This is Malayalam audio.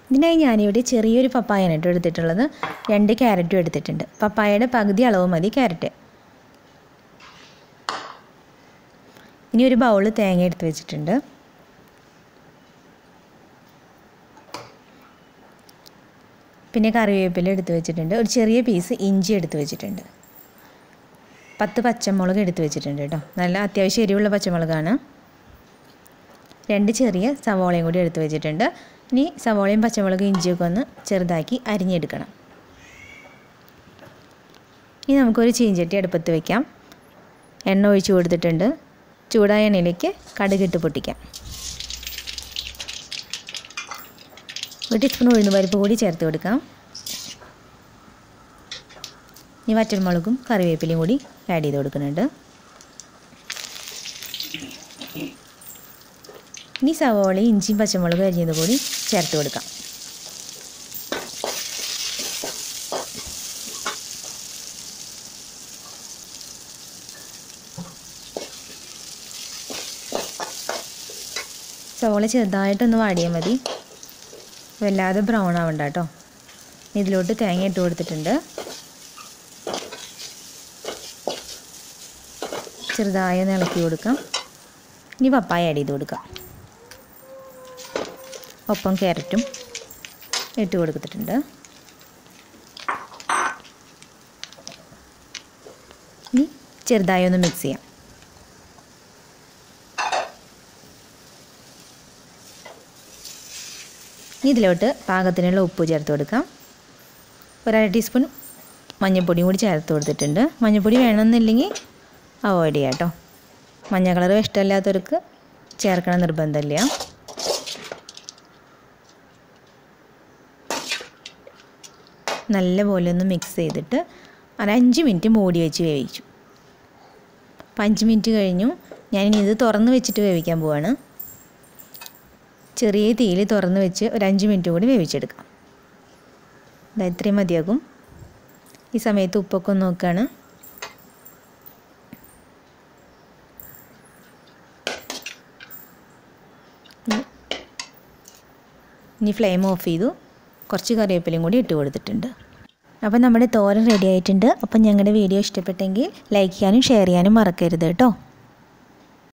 ഇതിനായി ഞാനിവിടെ ചെറിയൊരു പപ്പായാണ് കേട്ടോ എടുത്തിട്ടുള്ളത് രണ്ട് ക്യാരറ്റും എടുത്തിട്ടുണ്ട് പപ്പായയുടെ പകുതി അളവ് മതി ക്യാരറ്റ് ഇനി ഒരു ബൗള് തേങ്ങ എടുത്ത് വെച്ചിട്ടുണ്ട് പിന്നെ കറിവേപ്പില എടുത്ത് വെച്ചിട്ടുണ്ട് ഒരു ചെറിയ പീസ് ഇഞ്ചി എടുത്ത് വെച്ചിട്ടുണ്ട് പത്ത് പച്ചമുളക് എടുത്ത് വെച്ചിട്ടുണ്ട് കേട്ടോ നല്ല അത്യാവശ്യം എരിവുള്ള പച്ചമുളകാണ് രണ്ട് ചെറിയ സവോളയും കൂടി എടുത്ത് വെച്ചിട്ടുണ്ട് ഇനി സവോളയും പച്ചമുളകും ഇഞ്ചിയൊക്കെ ഒന്ന് ചെറുതാക്കി അരിഞ്ഞെടുക്കണം ഇനി നമുക്കൊരു ചീഞ്ചട്ടി അടുപ്പത്ത് വയ്ക്കാം എണ്ണ ഒഴിച്ച് കൊടുത്തിട്ടുണ്ട് ചൂടായ എണ്ണയിലേക്ക് കടുകിട്ട് പൊട്ടിക്കാം ഒരു ടീസ്പൂൺ ഉഴുന്ന് പരിപ്പ് കൂടി ചേർത്ത് കൊടുക്കാം ഇനി വറ്റൽമുളകും കറിവേപ്പിലയും കൂടി ആഡ് ചെയ്ത് കൊടുക്കുന്നുണ്ട് ഇനി സവോള ഇഞ്ചിയും പച്ചമുളകും അരിഞ്ഞത് കൂടി ചേർത്ത് കൊടുക്കാം സവോള ചെറുതായിട്ടൊന്ന് വാടിയാൽ മതി വല്ലാതെ ബ്രൗൺ ആവണ്ട കേട്ടോ ഇതിലോട്ട് തേങ്ങ ഇട്ട് കൊടുത്തിട്ടുണ്ട് ചെറുതായി ഒന്ന് ഇളക്കി കൊടുക്കാം ഇനി പപ്പായ ആഡ് ചെയ്ത് കൊടുക്കാം ഒപ്പം ക്യാരറ്റും ഇട്ട് കൊടുത്തിട്ടുണ്ട് ഇനി ചെറുതായി ഒന്ന് മിക്സ് ചെയ്യാം ഇനി ഇതിലോട്ട് പാകത്തിനുള്ള ഉപ്പ് ചേർത്ത് കൊടുക്കാം ഒരര ടീസ്പൂൺ മഞ്ഞൾപ്പൊടിയും കൂടി ചേർത്ത് കൊടുത്തിട്ടുണ്ട് മഞ്ഞൾപ്പൊടി വേണമെന്നില്ലെങ്കിൽ അവോയ്ഡ് ചെയ്യാം കേട്ടോ മഞ്ഞ കളർ ഇഷ്ടമില്ലാത്തവർക്ക് ചേർക്കണം നിർബന്ധമില്ല നല്ലപോലെ ഒന്ന് മിക്സ് ചെയ്തിട്ട് ഒരു അഞ്ച് മിനിറ്റ് മൂടി വെച്ച് വേവിച്ചു അപ്പം അഞ്ച് മിനിറ്റ് കഴിഞ്ഞു ഞാനിനി ഇത് തുറന്ന് വെച്ചിട്ട് വേവിക്കാൻ പോവാണ് ചെറിയ തീയിൽ തുറന്ന് വെച്ച് ഒരു അഞ്ച് മിനിറ്റ് കൂടി വേവിച്ചെടുക്കാം ഇതാ ഇത്രയും മതിയാകും ഈ സമയത്ത് ഉപ്പൊക്കെ ഒന്ന് നോക്കുകയാണ് ഇനി ഫ്ലെയിം ഓഫ് ചെയ്തു കുറച്ച് കറിവേപ്പിലയും കൂടി ഇട്ട് കൊടുത്തിട്ടുണ്ട് അപ്പോൾ നമ്മുടെ തോരൻ റെഡി ആയിട്ടുണ്ട് അപ്പം ഞങ്ങളുടെ വീഡിയോ ഇഷ്ടപ്പെട്ടെങ്കിൽ ലൈക്ക് ചെയ്യാനും ഷെയർ ചെയ്യാനും മറക്കരുത് കേട്ടോ